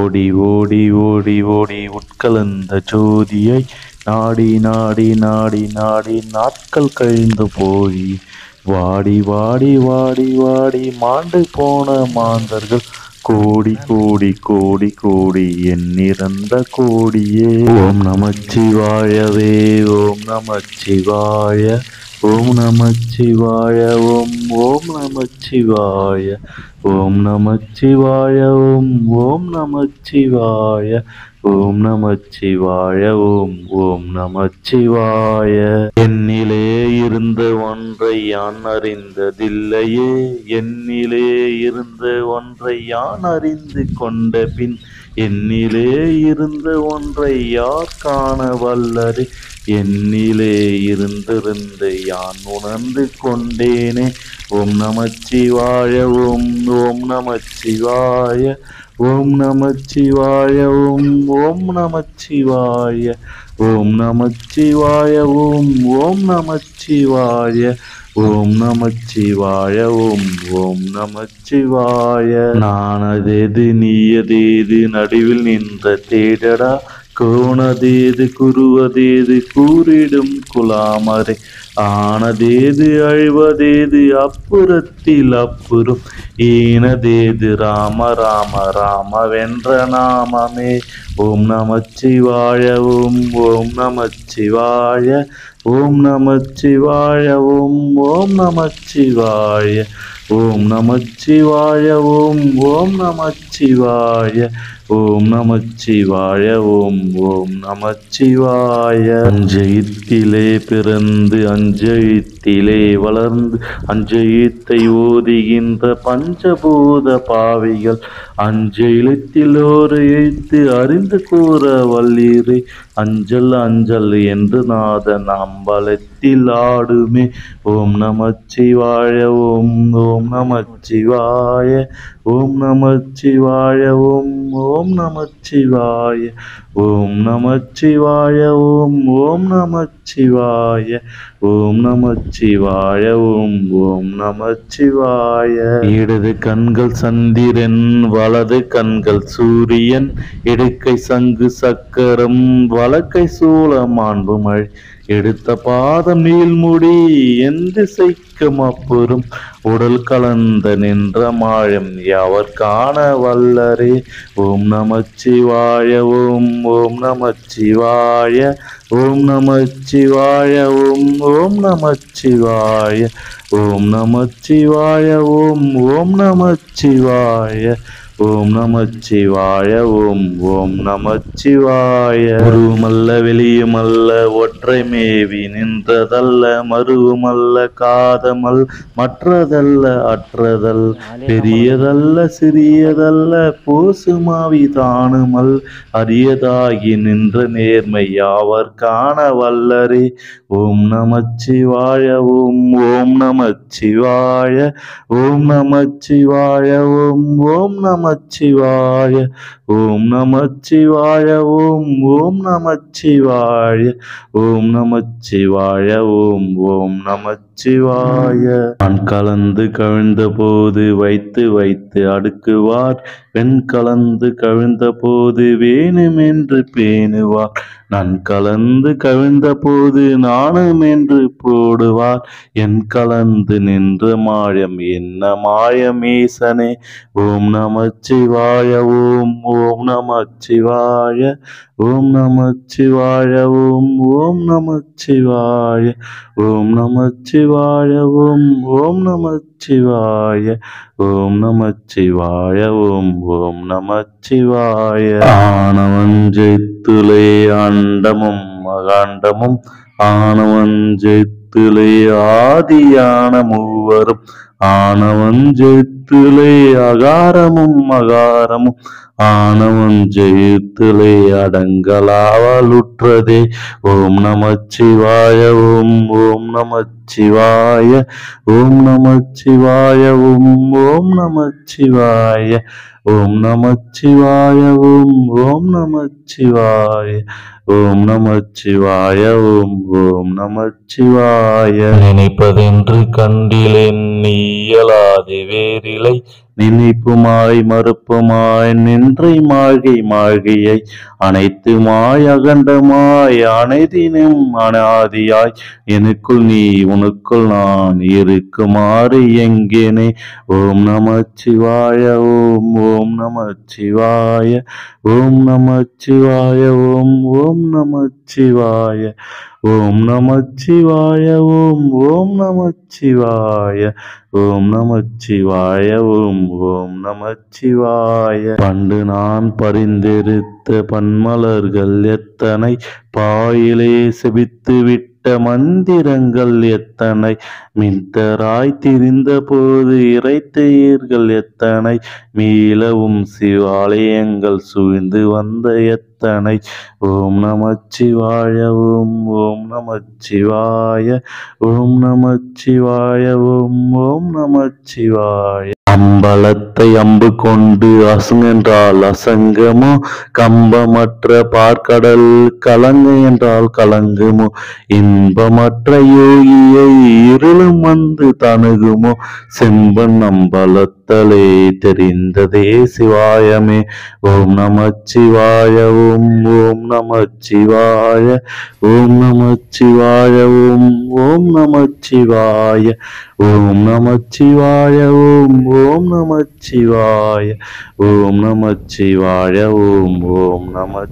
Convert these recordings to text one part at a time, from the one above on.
ஓடி ஓடி ஓடி ஓடி உட்கலந்த ஜோதியை நாடி நாடி நாடி நாடி நாட்கள் கழிந்து போய் வாடி வாடி வாடி வாடி மாண்டு போன மாந்தர்கள் கோடி கோடி கோடி கோடி எண்ணிறந்த கோடியே ஓம் நமச்சிவாயவே ஓம் நமச்சிவாய ஓம் நமச்சிவாய ஓம் ஓம் நமச்சிவாய ஓம் நமச்சிவாய ஓம் ஓம் நமச்சிவாய ஓம் நமச்சிவாய ஓம் ஓம் நமச்சிவாய என்னிலே இருந்த ஒன்றை யான் அறிந்ததில்லையே என்னிலே இருந்த ஒன்றை யான் அறிந்து கொண்ட பின் என்னிலே இருந்த ஒன்றை யார் காண வல்லரே என்னிலே இருந்திருந்து யான் உணர்ந்து கொண்டேனே ஓம் நமச்சிவாய ஓம் ஓம் நமச்சிவாய ஓம் நமச்சிவாய ஓம் ஓம் நமச்சிவாய ஓம் நமச்சிவாய ஓம் ஓம் நமச்சிவாய ஓம் நமச்சிவாய ஓம் ஓம் நமச்சிவாய நானதேது நீயதேது நடுவில் நின்ற தேடடா கோணதேது குருவதேது கூறிடும் குலாமரை ஆனதேது அழிவதேது அப்புறத்தில் அப்புறம் ஈனதேது ராம ராம ராம வென்ற நாமமே ஓம் நமச்சிவாய ஓம் ஓம் நமச்சிவாய ஓம் நமச்சிவாய ஓம் ஓம் நமச்சிவாய ஓம் நமச்சிவாய ஓம் ஓம் நமச்சிவாய ஓம் நமச்சிவாய ஓம் ஓம் நமச்சிவாய அஞ்செழுத்திலே பிறந்து அஞ்செழுத்திலே வளர்ந்து அஞ்செழுத்தை ஓதுகின்ற பஞ்சபூத பாவிகள் அஞ்செழுத்தில் ஒரு எழுத்து அறிந்து கூற வல்லீரே அஞ்சல் அஞ்சல் என்று நாதன் அம்பலத்தில் ஆடுமே ஓம் நமச்சிவாய ஓம் ஓம் நமச்சிவாய ஓம் நமச்சிவாய ஓம் ஓம் நமச்சிவாய ஓம் நமச்சிவாய ஓம் ஓம் நமச்சிவாய ஓம் நமச்சிவாய ஓம் ஓம் நமச்சிவாய இடது கண்கள் சந்திரன் வலது கண்கள் சூரியன் இடக்கை சங்கு சக்கரம் வலக்கை சூழ மாண்பு மழை எடுத்த பாதம் நீள்முடி எந்த திசைக்கும் அப்புறம் உடல் கலந்த நின்ற மாயம் யாவர் காண வல்லரே ஓம் நமச்சிவாய ஓம் ஓம் நமச்சிவாய ஓம் நமச்சிவாய ஓம் ஓம் நமச்சிவாய ஓம் நமச்சிவாய ஓம் ஓம் நமச்சிவாய ஓம் நமச்சிவாய ஓம் ஓம் நமச்சிவாய உருவமல்ல வெளியுமல்ல ஒற்றை மேவி நின்றதல்ல மருவுமல்ல காதமல் மற்றதல்ல அற்றதல் பெரியதல்ல சிறியதல்ல போசுமாவி தானுமல் அரியதாகி நின்ற நேர்மை யாவர் காண வல்லரே ஓம் நமச்சிவாய ஓம் ஓம் நமச்சிவாய ஓம் நமச்சிவாய ஓம் ஓம் நமச்சிவாய ஓம் நமச்சிவாய ஓம் ஓம் நமச்சிவாய ஓம் நமச்சிவாய ஓம் ஓம் நமச்சிவாய நான் கலந்து கவிழ்ந்த போது வைத்து வைத்து அடுக்குவார் வெண் கலந்து கவிழ்ந்த போது வேணுமென்று பேணுவார் நான் கலந்து கவிழ்ந்த போது நானும் என்று போடுவார் என் கலந்து நின்ற மாயம் என்ன மாயமீசனே ஓம் நமச்சிவாய ஓம் ஓம் நமச்சிவாய ஓம் நமச்சிவாய ஓம் ஓம் நமச்சிவாய ஓம் நமச்சிவாய ஓம் ஓம் நமச்சிவாய ஓம் நமச்சிவாய ஓம் ஓம் நமச்சிவாய ஆனவஞ்செய்த்துலே அண்டமும் அகாண்டமும் ஆனவஞ்செய்த்துலே ஆதியான மூவரும் ஆனவஞ்செய்த்துலே அகாரமும் அகாரமும் ஆனவன் ஜெயித்திலே அடங்கலாவலுற்றதே ஓம் நமச்சிவாய ஓம் ஓம் நமச்சிவாய ஓம் நமச்சிவாய ஓம் ஓம் நமச்சிவாய ஓம் நமச்சிவாய ஓம் ஓம் நமச்சிவாய ஓம் நமச்சிவாய ஓம் ஓம் நமச்சிவாய நினைப்பதென்று கண்டிலேன் நீ இயலாது வேறிலை நினைப்புமாய் மறுப்புமாய் நின்றை மாழ்கை மாழ்கையை அனைத்துமாய் அகண்டமாய் அனைதினும் அனாதியாய் எனக்குள் நீ உனக்குள் நான் இருக்குமாறு எங்கேனே ஓம் நமச்சிவாய ஓம் ஓம் நமச்சிவாய ஓம் நமச்சிவாய ஓம் ஓம் நமச்சிவாய ஓம் நமச்சிவாய ஓம் ஓம் நமச்சிவாய ஓம் நமச்சிவாய ஓம் ஓம் நமச்சிவாய பண்டு நான் பரிந்தெடுத்த பன்மலர்கள் எத்தனை பாயிலே செபித்து விட்ட மந்திரங்கள் எத்தனை மித்தராய் திரிந்த போது இறைத்தயிர்கள் எத்தனை மீளவும் சிவாலயங்கள் சூழ்ந்து வந்த எத்தனை ஓம் நமச்சிவாய ஓம் ஓம் நமச்சிவாய ஓம் நமச்சிவாய ஓம் ஓம் நமச்சிவாய அம்பலத்தை அம்பு கொண்டு அசுங்கென்றால் அசங்கமோ கம்பமற்ற பார்க்கடல் கலங்க என்றால் கலங்குமோ இன்பமற்ற யோகியை இருளும் வந்து தணுகுமோ செம்பன் அம்பலத்தலே தெரிந்ததே சிவாயமே ஓம் நமச்சிவாய ஓம் ஓம் நமச்சிவாய ஓம் நமச்சிவாய ஓம் ஓம் நமச்சிவாய ஓம் நமச்சிவாய ஓம் ஓம் நமச்சிவாய ஓம் நமச்சிவாய ஓம் ஓம்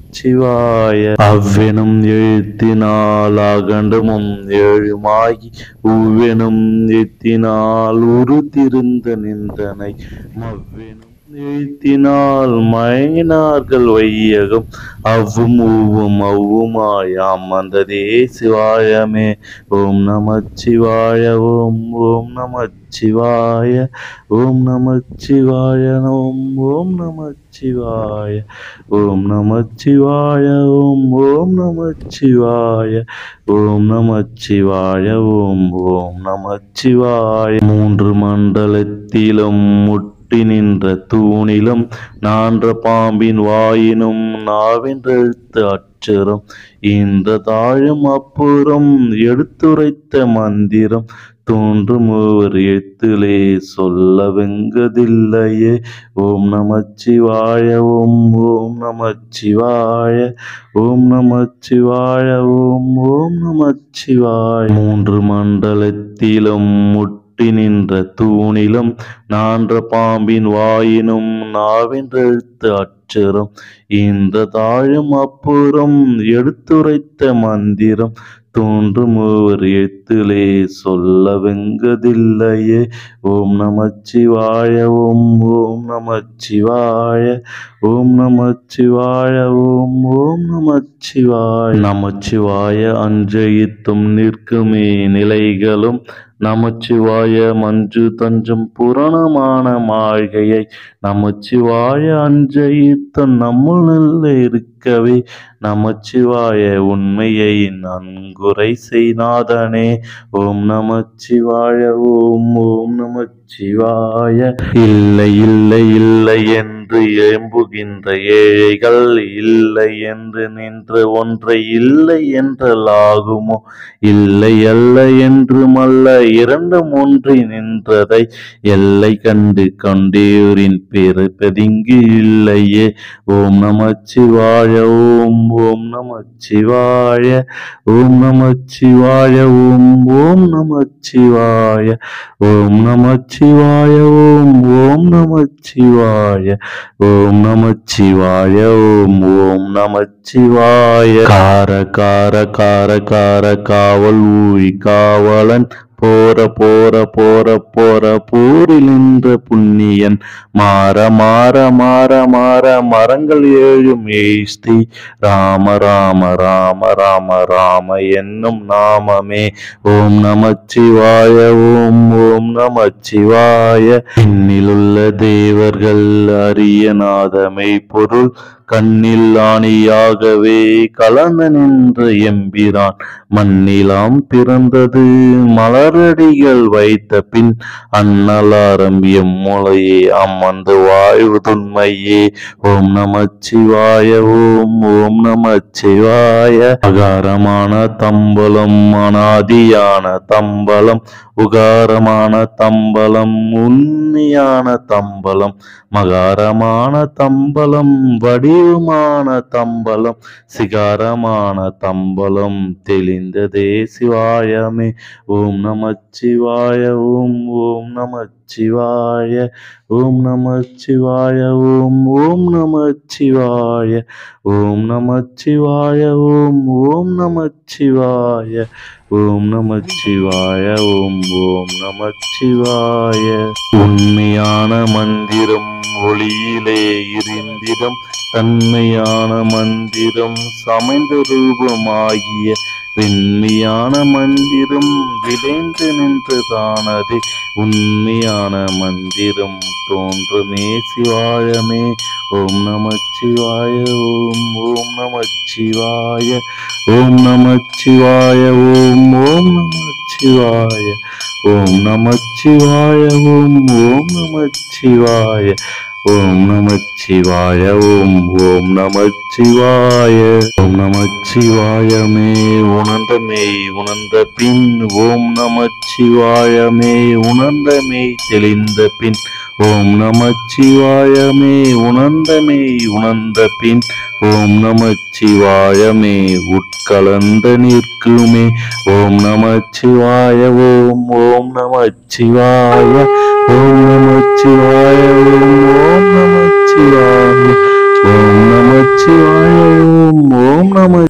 நமச்சிவாய அவ்வெனும் எழுத்தினால் அகண்டமும் ஏழுமாகி உவ்வெனும் எத்தினால் உருத்திருந்த நின்றனை மவ்வெனும் எழுத்தினால் மயங்கினார்கள் வையகம் அவ்வும் ஊவும் அவ்வுமாய் அமர்ந்ததே சிவாயமே ஓம் நமச்சிவாய ஓம் ஓம் நமச்சிவாய ஓம் நமச்சிவாய ஓம் ஓம் நமச்சிவாய ஓம் நமச்சிவாய ஓம் ஓம் நமச்சிவாய ஓம் நமச்சிவாய ஓம் ஓம் நமச்சிவாய மூன்று மண்டலத்திலும் முட்டி நின்ற தூணிலும் நான்ற பாம்பின் வாயினும் நாவென்றெழுத்து அச்சரம் இந்த தாழும் அப்புறம் எடுத்துரைத்த மந்திரம் தோன்றும் ஒவ்வொரு எழுத்திலே சொல்ல வெங்கதில்லையே ஓம் நமச்சிவாய ஓம் ஓம் நமச்சிவாய ஓம் நமச்சிவாய ஓம் ஓம் நமச்சிவாய மூன்று மண்டலத்திலும் முட்டி நின்ற தூணிலும் நான்ற பாம்பின் வாயினும் நாவென்றெழுத்து அச்சரம் இந்த தாழும் அப்புறம் எடுத்துரைத்த மந்திரம் தோன்றும் ஒவ்வொரு எழுத்திலே சொல்ல வெங்கதில்லையே ஓம் நமச்சிவாய ஓம் ஓம் நமச்சிவாய ஓம் நமச்சிவாய ஓம் ஓம் நமச்சிவாய நமச்சிவாய அஞ்செழுத்தும் நிற்குமே நிலைகளும் நமச்சிவாய மஞ்சு தஞ்சம் புராணமான மாளிகையை நமச்சிவாய அஞ்செழுத்தம் நம்முள் நல்ல இருக்கவே நமச்சிவாய உண்மையை நன்குரை செய்நாதனே ஓம் நமச்சிவாய ஓம் ஓம் நமச்சிவாய இல்லை இல்லை இல்லை என்று ஏம்புகின்ற ஏழைகள் இல்லை என்று நின்ற ஒன்றை இல்லை என்றலாகுமோ இல்லை அல்ல என்றுமல்ல இரண்டும் ஒன்றி நின்றதை எல்லை கண்டு கொண்டேரின் பெருப்பதிங்கு இல்லையே ஓம் நமச்சிவாய ஓம் ஓம் நமச்சிவாய ஓம் நமச்சிவாய ஓம் ஓம் நமச்சிவாய ஓம் நமச்சிவாய ஓம் ஓம் நமச்சிவாய ஓம் நமச்சிவாய ஓம் ஓம் நமச்சிவாய கார கார கார கார காவல் ஊழி காவலன் போற போற போற போற போரில் நின்ற புண்ணியன் மாற மாற மாற மாற மரங்கள் ஏழும் ஏஸ்தி ராம ராம ராம ராம ராம என்னும் நாமமே ஓம் நமச்சிவாய ஓம் ஓம் நமச்சிவாய இன்னிலுள்ள தேவர்கள் அரிய நாதமை பொருள் கண்ணில் ஆணியாகவே கலந்த நின்ற எம்பிரான் மண்ணிலாம் பிறந்தது மலரடிகள் வைத்த பின் அன்னலாரம் எம்முளையே அம்மந்து வாழ்வதுண்மையே ஓம் நமச்சிவாய ஓம் ஓம் நமச்சிவாய அகாரமான தம்பலம் அனாதியான தம்பலம் உகாரமான தம்பலம் உண்மையான தம்பலம் மகாரமான தம்பலம் வடிவமான தம்பலம் சிகாரமான தம்பலம் தெளிந்ததே சிவாயமே ஓம் நமச்சிவாய ஓம் ஓம் நமச்சிவாய ஓம் நமச்சிவாய ஓம் ஓம் நமச்சிவாய ஓம் நமச்சிவாய ஓம் ஓம் நமச்சிவாய ஓம் நமச்சிவாய ஓம் ஓம் நமச்சிவாய உண்மையான மந்திரம் ஒளியிலே இருந்திடம் தன்மையான மந்திரம் சமைந்த ரூபமாகிய வெண்மையான மந்திரம் விளைந்து நின்றதானது உண்மையான மந்திரம் தோன்றுமே சிவாயமே ஓம் நமச்சிவாய ஓம் ஓம் நமச்சிவாய ஓம் நமச்சிவாய ஓம் ஓம் நமச்சிவாய ஓம் நமச்சிவாய ஓம் ஓம் நமச்சிவாய ஓம் நமச்சிவாய ஓம் ஓம் நமச்சிவாய ஓம் நமச்சிவாயமே உணர்ந்தமே உணர்ந்த பின் ஓம் நமச்சிவாயமே உணர்ந்தமே தெளிந்த பின் ஓம் நமச்சிவாயமே உணர்ந்தமே உணர்ந்த பின் ஓம் நமச்சிவாயமே உட்கலந்த நிற்குமே ஓம் நமச்சிவாய ஓம் ஓம் நமச்சிவாய ஓம் நமச்சிவாய ஓம் ஓம் நமச்சிவாய ஓம் நமச்சிவாய ஓம் ஓம் நமச்சிவாய